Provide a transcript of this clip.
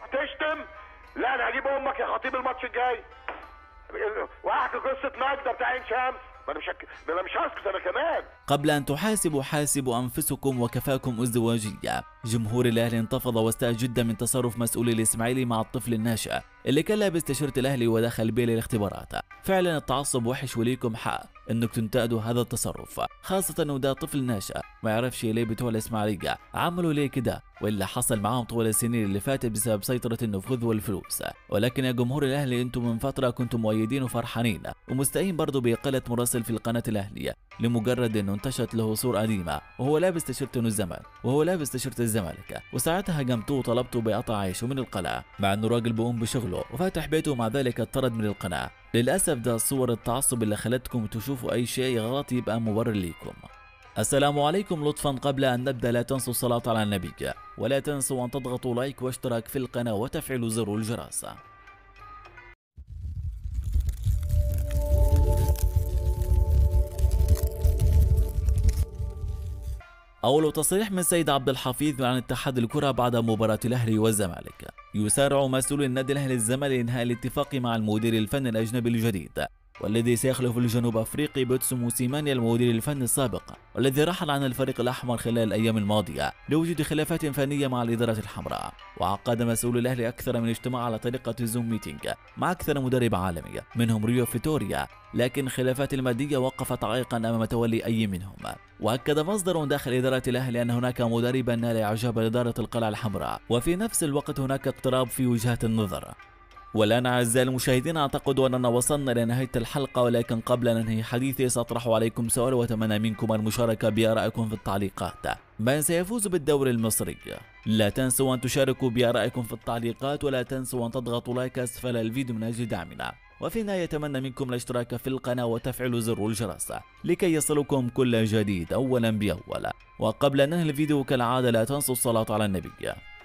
تشتم لا انا هجيب امك يا خطيب الماتش الجاي واحكي قصه ماجده بتاع عين شمس ما انا مش هك... ما انا مش هسكت انا كمان قبل أن تحاسبوا حاسبوا أنفسكم وكفاكم ازدواجية جمهور الأهلي انتفض واستاء جدا من تصرف مسؤولي الإسماعيلي مع الطفل الناشئ اللي كان لابس تيشيرت الأهلي ودخل بيه للاختبارات فعلا التعصب وحش وليكم حق انك تنتقدوا هذا التصرف خاصة انه ده طفل ناشئ ما يعرفش ليه بتوع الاسماعيلية عملوا ليه كده واللي حصل معاهم طول السنين اللي فاتت بسبب سيطرة النفوذ والفلوس ولكن يا جمهور الاهلي انتم من فترة كنتم مؤيدين وفرحانين ومستائين برضه بإقالة مراسل في القناة الاهلية لمجرد انه انتشرت له صورة قديمة وهو لابس تيشيرت الزمالك وهو لابس تيشيرت الزمالك وساعتها هجمتوه وطلبتوا بقطع عيشه من القناة مع انه راجل بيقوم بشغله وفاتح بيته ومع ذلك اتطرد من القناة للأسف ده صور التعصب اللي خلتكم تشوفوا أي شيء غلط يبقى مبرر ليكم السلام عليكم لطفا قبل أن نبدأ لا تنسوا الصلاة على النبي ولا تنسوا أن تضغطوا لايك واشتراك في القناة وتفعيلوا زر الجرس أول تصريح من سيد عبد الحفيظ عن اتحاد الكرة بعد مباراة الأهلي والزمالك يسارع مسؤول النادي الأهلي الزمالك لإنهاء الاتفاق مع المدير الفني الأجنبي الجديد والذي سيخلف الجنوب افريقي بيتسو موسيماني المدير الفني السابق والذي رحل عن الفريق الاحمر خلال الايام الماضيه لوجود خلافات فنيه مع الاداره الحمراء وعقد مسؤول الاهلي اكثر من اجتماع على طريقه زوم ميتينج مع اكثر مدرب عالمي منهم ريو فيتوريا لكن خلافات الماديه وقفت عائقا امام تولي اي منهم واكد مصدر داخل اداره الاهلي ان هناك مدربا نال اعجاب اداره القلعه الحمراء وفي نفس الوقت هناك اقتراب في وجهات النظر والآن أعزائي المشاهدين أعتقد أننا وصلنا إلى نهاية الحلقة ولكن قبل أن ننهي حديثي سأطرح عليكم سؤال وأتمنى منكم المشاركة بآرائكم في التعليقات من سيفوز بالدوري المصري؟ لا تنسوا أن تشاركوا بآرائكم في التعليقات ولا تنسوا أن تضغطوا لايك أسفل الفيديو من أجل دعمنا وفي النهاية أتمنى منكم الاشتراك في القناة وتفعيل زر الجرس لكي يصلكم كل جديد أولا بأول وقبل أن ننهي الفيديو كالعادة لا تنسوا الصلاة على النبي